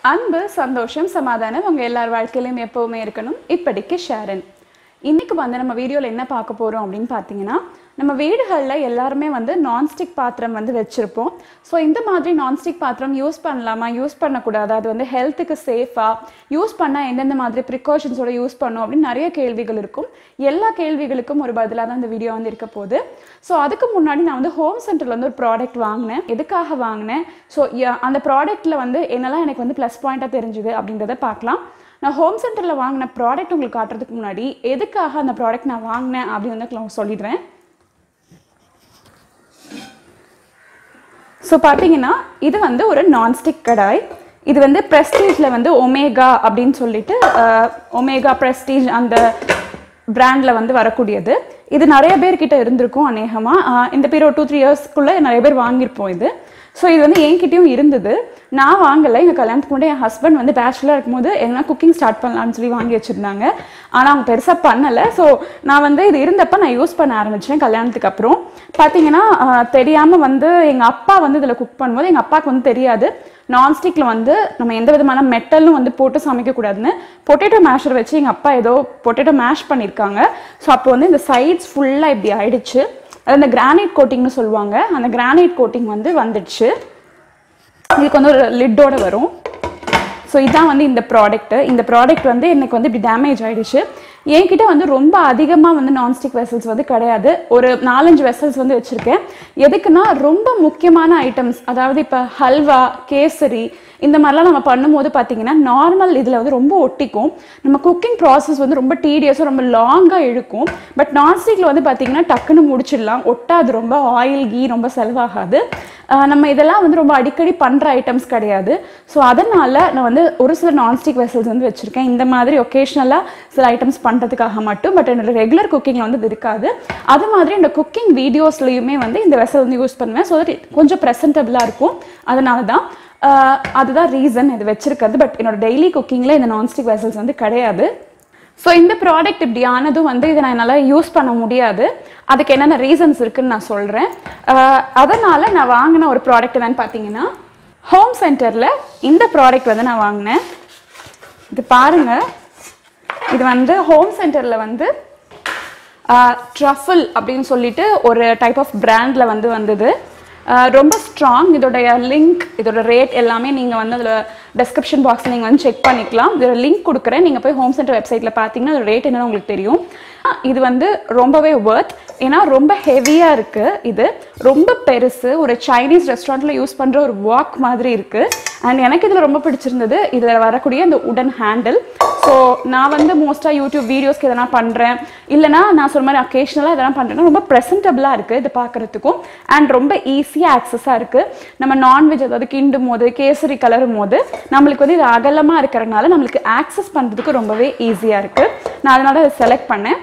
அன்பு சந்தோஷம் சமாதானம் உங்க எல்லார் வாழ்க்கையிலும் எப்பவுமே இருக்கணும் இப்படிக்கு ஷேரன் இன்னைக்கு வந்து நம்ம வீடியோவில் என்ன பார்க்க போறோம் அப்படின்னு பார்த்தீங்கன்னா நம்ம வீடுகளில் எல்லாருமே வந்து நான்ஸ்டிக் பாத்திரம் வந்து வச்சுருப்போம் ஸோ இந்த மாதிரி நான்ஸ்டிக் பாத்திரம் யூஸ் பண்ணலாமா யூஸ் பண்ணக்கூடாது அது வந்து ஹெல்த்துக்கு சேஃபாக யூஸ் பண்ணால் எந்தெந்த மாதிரி ப்ரிகாஷன்ஸோட யூஸ் பண்ணும் அப்படின்னு நிறைய கேள்விகள் இருக்கும் எல்லா கேள்விகளுக்கும் ஒரு பதிலாக தான் இந்த வீடியோ வந்து இருக்க போகுது ஸோ அதுக்கு முன்னாடி நான் வந்து ஹோம் சென்டரில் வந்து ஒரு ப்ராடக்ட் வாங்கினேன் எதுக்காக வாங்கினேன் ஸோ அந்த ப்ராடக்ட்டில் வந்து என்னெல்லாம் எனக்கு வந்து ப்ளஸ் பாயிண்ட்டாக தெரிஞ்சுது அப்படின்றத பார்க்கலாம் நான் ஹோம் சென்டரில் வாங்கின ப்ராடக்ட் உங்களுக்கு காட்டுறதுக்கு முன்னாடி எதுக்காக அந்த ப்ராடக்ட் நான் வாங்கினேன் அப்படின்னு வந்து நான் சொல்லிடுறேன் ஸோ பார்த்தீங்கன்னா இது வந்து ஒரு நான்ஸ்டிக் கடாய் இது வந்து ப்ரெஸ்டீஜில் வந்து ஒமேகா அப்படின்னு சொல்லிட்டு ஒமேகா ப்ரெஸ்டீஜ் அந்த பிராண்டில் வந்து வரக்கூடியது இது நிறைய பேர்கிட்ட இருந்திருக்கும் அநேகமாக இந்த பீரியட் டூ த்ரீ இயர்ஸ்க்குள்ளே நிறைய பேர் வாங்கியிருப்போம் இது ஸோ இது வந்து என்கிட்டயும் இருந்தது நான் வாங்கலை எங்கள் கல்யாணத்துக்கு முன்னாடி என் ஹஸ்பண்ட் வந்து பேச்சுலர் இருக்கும்போது என்ன குக்கிங் ஸ்டார்ட் பண்ணலாம்னு சொல்லி வாங்கி வச்சுருந்தாங்க ஆனால் அவங்க பெருசாக பண்ணலை ஸோ நான் வந்து இது இருந்தப்போ நான் யூஸ் பண்ண ஆரம்பித்தேன் கல்யாணத்துக்கு அப்புறம் பார்த்தீங்கன்னா தெரியாமல் வந்து எங்கள் அப்பா வந்து இதில் குக் பண்ணும்போது எங்கள் அப்பாவுக்கு வந்து தெரியாது நான்ஸ்டிக்கில் வந்து நம்ம எந்த விதமான மெட்டலும் வந்து போட்டு சமைக்கக்கூடாதுன்னு பொட்டேட்டோ மேஷர் வச்சு எங்கள் அப்பா ஏதோ பொட்டேட்டோ மேஷ் பண்ணியிருக்காங்க ஸோ அப்போ வந்து இந்த சைட்ஸ் ஃபுல்லாக இப்படி ஆயிடுச்சு அது அந்த கிரானைட் கோட்டிங்னு சொல்லுவாங்க அந்த கிரானைட் கோட்டிங் வந்து வந்துடுச்சு இதுக்கு வந்து ஒரு லிட்டோட வரும் ஸோ இதான் வந்து இந்த ப்ராடக்ட்டு இந்த ப்ராடக்ட் வந்து எனக்கு வந்து இப்படி டேமேஜ் ஆகிடுச்சு என்கிட்ட வந்து ரொம்ப அதிகமாக வந்து நான்ஸ்டிக் வெசல்ஸ் வந்து கிடையாது ஒரு நாலஞ்சு வெசல்ஸ் வந்து வச்சுருக்கேன் எதுக்குன்னா ரொம்ப முக்கியமான ஐட்டம்ஸ் அதாவது இப்போ ஹல்வா கேசரி இந்த மாதிரிலாம் நம்ம பண்ணும்போது பார்த்தீங்கன்னா நார்மல் இதில் வந்து ரொம்ப ஒட்டிக்கும் நம்ம குக்கிங் ப்ராசஸ் வந்து ரொம்ப டீடியஸாக ரொம்ப லாங்காக இழுக்கும் பட் நான்ஸ்டிக்கில் வந்து பார்த்தீங்கன்னா டக்குன்னு முடிச்சிடலாம் ஒட்டாது ரொம்ப ஆயில் கீ ரொம்ப செலவாகாது நம்ம இதெல்லாம் வந்து ரொம்ப அடிக்கடி பண்ணுற ஐட்டம்ஸ் கிடையாது ஸோ அதனால் நான் வந்து ஒரு சில நான்ஸ்டிக் வெசல்ஸ் வந்து வச்சுருக்கேன் இந்த மாதிரி ஒகேஷ்னலாக சில ஐட்டம்ஸ் பண்ணுறதுக்காக மட்டும் பட் என்னோட ரெகுலர் குக்கிங்கில் வந்து இது இருக்காது அது மாதிரி இந்த குக்கிங் வீடியோஸ்லையுமே வந்து இந்த வெசல் வந்து யூஸ் பண்ணுவேன் ஸோ தட் கொஞ்சம் ப்ரெசன்டபுளாக இருக்கும் அதனால தான் அதுதான் ரீசன் இது வச்சிருக்கிறது பட் என்னோட டெய்லி குக்கிங்கில் இந்த நான்ஸ்டிக் வெசல்ஸ் வந்து கிடையாது ஸோ இந்த ப்ராடக்ட் இப்படி ஆனதும் வந்து இதை நான் என்னால் யூஸ் பண்ண முடியாது அதுக்கு என்னென்ன ரீசன்ஸ் இருக்குன்னு நான் சொல்கிறேன் அதனால் நான் வாங்கின ஒரு ப்ராடக்ட் என்னன்னு பார்த்தீங்கன்னா ஹோம் சென்டரில் இந்த ப்ராடக்ட் வந்து நான் வாங்கினேன் இது பாருங்கள் இது வந்து ஹோம் சென்டரில் வந்து ட்ரஃபிள் அப்படின்னு சொல்லிட்டு ஒரு டைப் ஆஃப் பிராண்டில் வந்து வந்தது ரொம்ப ஸ்ட்ராங் இதோடைய லிங்க் இதோட ரேட் எல்லாமே நீங்கள் வந்து அதில் டெஸ்கிரிப்ஷன் பாக்ஸில் நீங்கள் வந்து செக் பண்ணிக்கலாம் இதோட லிங்க் கொடுக்குறேன் நீங்கள் போய் ஹோம் சென்டர் வெப்சைட்டில் பார்த்தீங்கன்னா அதோட ரேட் என்னன்னு உங்களுக்கு தெரியும் இது வந்து ரொம்பவே ஒர்த் ஏன்னா ரொம்ப ஹெவியாக இருக்குது இது ரொம்ப பெருசு ஒரு சைனீஸ் ரெஸ்டாரண்ட்டில் யூஸ் பண்ணுற ஒரு வாக் மாதிரி இருக்குது அண்ட் எனக்கு இதில் ரொம்ப பிடிச்சிருந்தது இதில் வரக்கூடிய இந்த உடன் ஹேண்டில் ஸோ நான் வந்து மோஸ்ட்டாக யூடியூப் வீடியோஸ்க்கு எதனா பண்ணுறேன் இல்லைனா நான் சொன்ன மாதிரி அக்கேஷனலாக எதனா பண்ணுறேன்னா ரொம்ப ப்ரெசன்டபுளாக இருக்குது இது பார்க்குறதுக்கும் அண்ட் ரொம்ப ஈஸியாக ஆக்சஸாக இருக்குது நம்ம நான்வெஜ் அதாவது கிண்டும் போது கேசரி கலரும் போது நம்மளுக்கு வந்து இது அகலமாக இருக்கிறதுனால நம்மளுக்கு ஆக்சஸ் பண்ணுறதுக்கு ரொம்பவே ஈஸியாக இருக்குது நான் அதனால் அதை செலக்ட் பண்ணேன்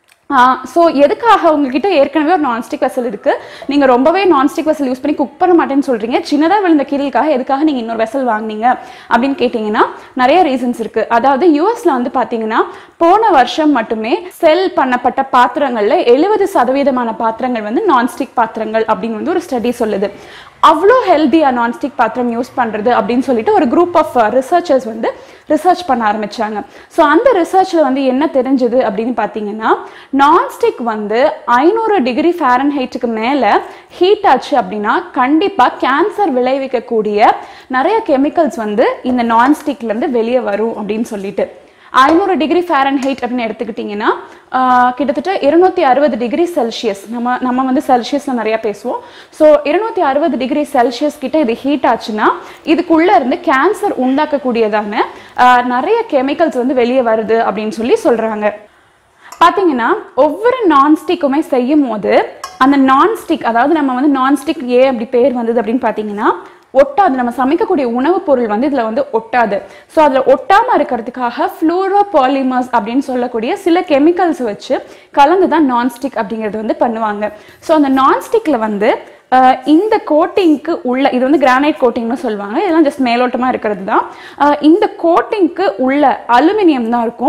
ஸோ எதுக்காக உங்ககிட்ட ஏற்கனவே ஒரு நான்ஸ்டிக் வெசல் இருக்குது நீங்கள் ரொம்பவே நான்ஸ்டிக் வெசல் யூஸ் பண்ணி குக் பண்ண மாட்டேன்னு சொல்கிறீங்க சின்னதாக விழுந்த கீழக்காக எதுக்காக நீங்கள் இன்னொரு வெசல் வாங்கினீங்க அப்படின்னு கேட்டிங்கன்னா நிறைய ரீசன்ஸ் இருக்குது அதாவது யூஎஸில் வந்து பார்த்தீங்கன்னா போன வருஷம் மட்டுமே செல் பண்ணப்பட்ட பாத்திரங்களில் எழுபது சதவீதமான பாத்திரங்கள் வந்து நான்ஸ்டிக் பாத்திரங்கள் அப்படின்னு வந்து ஒரு ஸ்டடி சொல்லுது அவ்வளோ ஹெல்த்தியாக நான்ஸ்டிக் பாத்திரம் யூஸ் பண்ணுறது அப்படின்னு சொல்லிட்டு ஒரு குரூப் ஆஃப் ரிசர்ச்சர்ஸ் வந்து ரிசர்ச் பண்ண ஆரம்பிச்சாங்க ஸோ அந்த ரிசர்ச்சில் வந்து என்ன தெரிஞ்சது அப்படின்னு பார்த்தீங்கன்னா நான்ஸ்டிக் வந்து ஐநூறு டிகிரி ஃபேரன் ஹைட்டுக்கு மேலே ஹீட் ஆச்சு அப்படின்னா கண்டிப்பாக கேன்சர் விளைவிக்கக்கூடிய நிறைய கெமிக்கல்ஸ் வந்து இந்த நான்ஸ்டிக்லேருந்து வெளியே வரும் அப்படின்னு சொல்லிட்டு ஐநூறு டிகிரி ஃபேரன் ஹைட் அப்படின்னு எடுத்துக்கிட்டிங்கன்னா கிட்டத்தட்ட இருநூத்தி அறுபது டிகிரி செல்சியஸ் நம்ம நம்ம வந்து செல்சியஸில் நிறையா பேசுவோம் ஸோ இருநூத்தி அறுபது டிகிரி செல்சியஸ் கிட்ட இது ஹீட் ஆச்சுன்னா இதுக்குள்ளே இருந்து கேன்சர் உண்டாக்கக்கூடியதான நிறைய கெமிக்கல்ஸ் வந்து வெளியே வருது அப்படின்னு சொல்லி சொல்கிறாங்க பார்த்தீங்கன்னா ஒவ்வொரு நான்ஸ்டிக்குமே செய்யும் போது அந்த நான்ஸ்டிக் அதாவது நம்ம வந்து நான்ஸ்டிக் ஏ அப்படி பேர் வந்தது அப்படின்னு பார்த்தீங்கன்னா ஒட்டாது நம்ம சமைக்கக்கூடிய உணவுப் பொருள் வந்து இதில் வந்து ஒட்டாது ஸோ அதில் ஒட்டாமல் இருக்கிறதுக்காக ஃப்ளூரோ பாலிமர்ஸ் அப்படின்னு சொல்லக்கூடிய சில கெமிக்கல்ஸ் வச்சு கலந்து தான் நான்ஸ்டிக் அப்படிங்கிறது வந்து பண்ணுவாங்க ஸோ அந்த நான்ஸ்டிக்கில் வந்து இந்த கோட்டிங்க்கு உள்ள இது வந்து கிரானைட் கோட்டிங்னு சொல்லுவாங்க இதெல்லாம் ஜஸ்ட் மேலோட்டமாக இருக்கிறது தான் இந்த கோட்டிங்க்கு உள்ள அலுமினியம் தான் இருக்கும்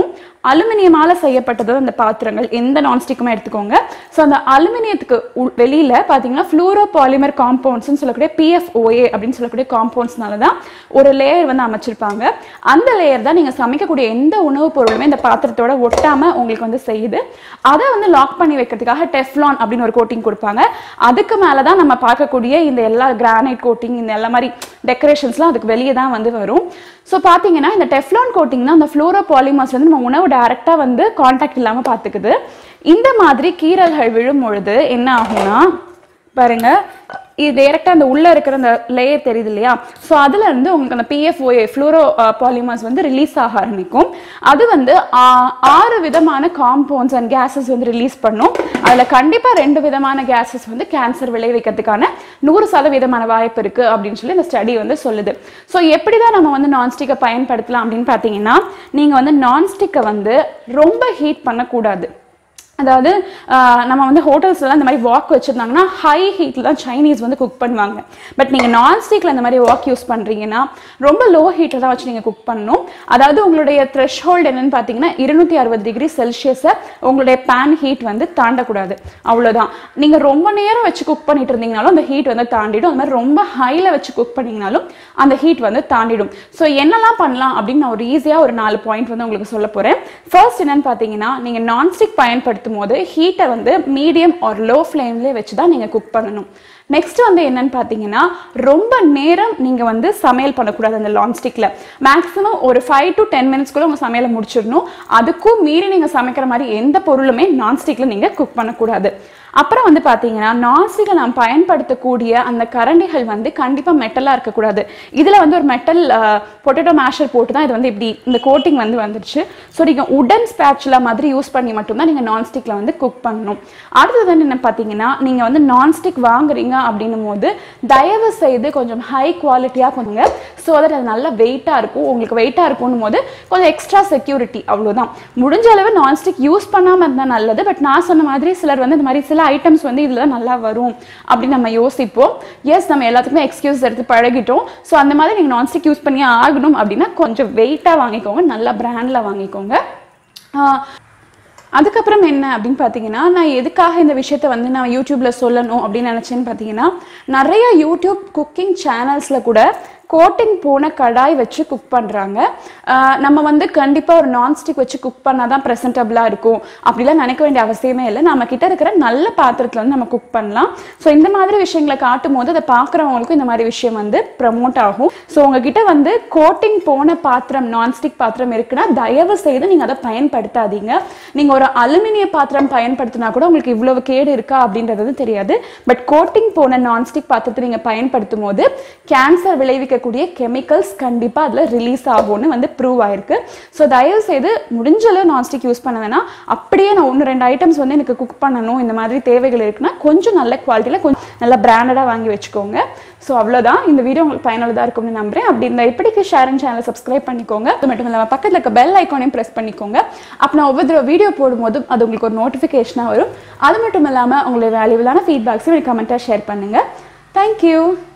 அலுமினியமால செய்யப்பட்டது அந்த பாத்திரங்கள் எந்த நான்ஸ்டிக்குமே எடுத்துக்கோங்க ஸோ அந்த அலுமினியத்துக்கு உள்- வெளியில பாத்தீங்கன்னா ஃப்ளூரோ பாலிமர் காம்பவுண்ட்ஸ்னு சொல்லக்கூடிய பிஎஃப்ஓஏ அப்படின்னு சொல்லக்கூடிய காம்பவுண்ட்ஸ்னால தான் ஒரு லேயர் வந்து அமைச்சிருப்பாங்க அந்த லேயர் தான் நீங்க சமைக்கக்கூடிய எந்த உணவுப் பொருளுமே இந்த பாத்திரத்தோட ஒட்டாம உங்களுக்கு வந்து செய்யுது அதை வந்து லாக் பண்ணி வைக்கிறதுக்காக டெஃப்லான் அப்படின்னு ஒரு கோட்டிங் கொடுப்பாங்க அதுக்கு மேல தான் நம்ம பார்க்கக்கூடிய இந்த எல்லா கிரானைட் கோட்டிங் இந்த எல்லா மாதிரி டெக்கரேஷன்ஸ்லாம் அதுக்கு வெளியே தான் வந்து வரும் ஸோ பார்த்தீங்கன்னா இந்த டெஃப்லான் கோட்டிங் தான் அந்த ஃப்ளோரோ பாலிமர்ஸ் வந்து நம்ம உணவு டைரெக்டாக வந்து காண்டாக்ட் இல்லாமல் பார்த்துக்குது இந்த மாதிரி கீறல்கள் விழும் பொழுது என்ன ஆகும்னா பாருங்க இது டைரெக்டாக அந்த உள்ள இருக்கிற அந்த லேயர் தெரியுது இல்லையா ஸோ அதுல இருந்து உங்களுக்கு அந்த பிஎஃப்ஓஏ ஃப்ளூரோ பாலிமர்ஸ் வந்து ரிலீஸ் ஆக ஆரம்பிக்கும் அது வந்து ஆ- ஆறு விதமான காம்பவுண்ட்ஸ் அண்ட் கேஸஸ் வந்து ரிலீஸ் பண்ணும் அதுல கண்டிப்பா ரெண்டு விதமான கேஸஸ் வந்து கேன்சர் விளைவிக்கிறதுக்கான நூறு சதவீதமான வாய்ப்பு இருக்கு அப்படின்னு சொல்லி இந்த ஸ்டடி வந்து சொல்லுது ஸோ எப்படி தான் நம்ம வந்து நான்ஸ்டிக்கை பயன்படுத்தலாம் அப்படின்னு பார்த்தீங்கன்னா நீங்க வந்து நான்ஸ்டிக்கை வந்து ரொம்ப ஹீட் பண்ணக்கூடாது அதாவது ஆஹ், நம்ம வந்து ஹோட்டல்ஸ்லாம் இந்த மாதிரி வாக் வச்சுருந்தாங்கன்னா ஹை ஹீட்டில் தான் சைனீஸ் வந்து குக் பண்ணுவாங்க பட் நீங்கள் நான்ஸ்டிக்கில் இந்த மாதிரி வாக் யூஸ் பண்ணுறீங்கன்னா ரொம்ப லோ ஹீட்டில் தான் வச்சு நீங்கள் குக் பண்ணணும் அதாவது உங்களுடைய த்ரெஷ் ஹோல்டு என்னன்னு பார்த்தீங்கன்னா இருநூத்தி அறுபது டிகிரி செல்சியஸை உங்களுடைய பேன் ஹீட் வந்து தாண்டக்கூடாது அவ்வளோதான் நீங்கள் ரொம்ப நேரம் வச்சு குக் பண்ணிட்டு இருந்தீங்கனாலும் அந்த ஹீட் வந்து தாண்டிடும் அது மாதிரி ரொம்ப ஹையில் வச்சு குக் பண்ணீங்கனாலும் அந்த ஹீட் வந்து தாண்டிடும் ஸோ என்னெல்லாம் பண்ணலாம் அப்படின்னு நான் ஒரு ஈஸியாக ஒரு நாலு பாயிண்ட் வந்து உங்களுக்கு சொல்ல போகிறேன் ஃபர்ஸ்ட் என்னன்னு பார்த்தீங்கன்னா நீங்கள் நான்ஸ்டிக் பயன்படுத்தும் போது ஹீட்டை வந்து மீடியம் ஆர் லோ ஃப்ளேம்லேயே வச்சு தான் நீங்கள் குக் பண்ணணும் நெக்ஸ்ட் வந்து என்னன்னு பார்த்தீங்கன்னா ரொம்ப நேரம் நீங்கள் வந்து சமையல் பண்ணக்கூடாது அந்த லான்ஸ்டிக்கில் மேக்ஸிமம் ஒரு ஃபைவ் டு டென் மினிட்ஸ்க்குள்ள உங்கள் சமையலை முடிச்சிடணும் அதுக்கும் மீறி நீங்கள் சமைக்கிற மாதிரி எந்த பொருளுமே நான்ஸ்டிக்கில் நீங்கள் குக் பண்ணக்கூடாது அப்புறம் வந்து பார்த்தீங்கன்னா நான்ஸ்டிக்கில் நாம் பயன்படுத்தக்கூடிய அந்த கரண்டிகள் வந்து கண்டிப்பாக மெட்டலாக இருக்கக்கூடாது இதில் வந்து ஒரு மெட்டல் பொட்டேட்டோ மேஷர் போட்டு தான் இது வந்து இப்படி இந்த கோட்டிங் வந்து வந்துருச்சு ஸோ நீங்கள் உடன் ஸ்பேச்சுலா மாதிரி யூஸ் பண்ணி மட்டும்தான் நீங்கள் நான்ஸ்டிக்கில் வந்து குக் பண்ணணும் அடுத்தது வந்து என்ன பார்த்தீங்கன்னா நீங்கள் வந்து நான்ஸ்டிக் வாங்குறீங்க அப்படின்னும் போது தயவு செய்து கொஞ்சம் ஹை குவாலிட்டியாக பண்ணுங்க ஸோ தட் அது நல்ல வெயிட்டாக இருக்கும் உங்களுக்கு வெயிட்டாக இருக்கும்னும் போது கொஞ்சம் எக்ஸ்ட்ரா செக்யூரிட்டி அவ்வளோதான் முடிஞ்ச அளவு நான்ஸ்டிக் யூஸ் பண்ணாமல் இருந்தால் நல்லது பட் நான் சொன்ன மாதிரி சிலர் வந்து இந்த மாதிரி சில ஐட்டம்ஸ் வந்து இதில் தான் நல்லா வரும் அப்படின்னு நம்ம யோசிப்போம் எஸ் நம்ம எல்லாத்துக்குமே எக்ஸ்கியூஸ் எடுத்து பழகிட்டோம் ஸோ அந்த மாதிரி நீங்கள் நான்ஸ்டிக் யூஸ் பண்ணி ஆகணும் அப்படின்னா கொஞ்சம் வெயிட்டாக வாங்கிக்கோங்க நல்ல பிராண்டில் வாங்கிக்கோங்க ஆஹ் அதுக்கப்புறம் என்ன அப்படின்னு பார்த்தீங்கன்னா நான் எதுக்காக இந்த விஷயத்த வந்து நான் யூடியூப்ல சொல்லணும் அப்படின்னு நினச்சேன்னு பார்த்தீங்கன்னா நிறைய யூடியூப் குக்கிங் சேனல்ஸில் கூட கோட்டிங் போன கடாய் வச்சு குக் பண்ணுறாங்க நம்ம வந்து கண்டிப்பாக ஒரு நான்ஸ்டிக் வச்சு குக் பண்ணால் தான் ப்ரெசன்டபுளாக இருக்கும் அப்படிலாம் நினைக்க வேண்டிய அவசியமே இல்லை நம்ம கிட்ட இருக்கிற நல்ல பாத்திரத்தில் வந்து நம்ம குக் பண்ணலாம் ஸோ இந்த மாதிரி விஷயங்களை காட்டும் போது அதை பார்க்குறவங்களுக்கும் இந்த மாதிரி விஷயம் வந்து ப்ரமோட் ஆகும் ஸோ உங்ககிட்ட வந்து கோட்டிங் போன பாத்திரம் நான்ஸ்டிக் பாத்திரம் இருக்குன்னா தயவு செய்து நீங்கள் அதை பயன்படுத்தாதீங்க நீங்கள் ஒரு அலுமினிய பாத்திரம் பயன்படுத்தினா கூட உங்களுக்கு இவ்வளவு கேடு இருக்கா அப்படின்றது வந்து தெரியாது பட் கோட்டிங் போன நான்ஸ்டிக் பாத்திரத்தை நீங்கள் பயன்படுத்தும் போது கேன்சர் விளைவிக்கக்கூடிய கெமிக்கல்ஸ் கண்டிப்பாக அதில் ரிலீஸ் ஆகும்னு வந்து ப்ரூவ் ஆயிருக்கு ஸோ தயவு செய்து முடிஞ்ச அளவு நான்ஸ்டிக் யூஸ் பண்ண வேணாம் அப்படியே நான் ஒன்று ரெண்டு ஐட்டம்ஸ் வந்து எனக்கு குக் பண்ணணும் இந்த மாதிரி தேவைகள் இருக்குன்னா கொஞ்சம் நல்ல குவாலிட்டியில் கொஞ்சம் நல்ல பிராண்டடாக வாங்கி வச்சுக்கோங்க ஸோ அவ்வளோதான் இந்த வீடியோ உங்களுக்கு பயனுள்ளதாக இருக்கும்னு நம்புறேன் அப்படி இந்த இப்படிக்கு ஷேர் அண்ட் சேனலை சப்ஸ்கிரைப் பண்ணிக்கோங்க அது மட்டும் இல்லாமல் பக்கத்தில் இருக்க பெல் ஐக்கானையும் ப்ரெஸ் பண்ணிக்கோங்க அப்போ நான் ஒவ்வொரு தடவை வீடியோ போடும்போதும் அது உங்களுக்கு ஒரு நோட்டிஃபிகேஷனாக வரும் அது மட்டும் இல்லாமல் உங்களுடைய வேல்யூபிளான ஃபீட்பேக்ஸும் எனக்கு கமெண்ட்டாக ஷேர் பண்ணுங்கள் தேங்க்யூ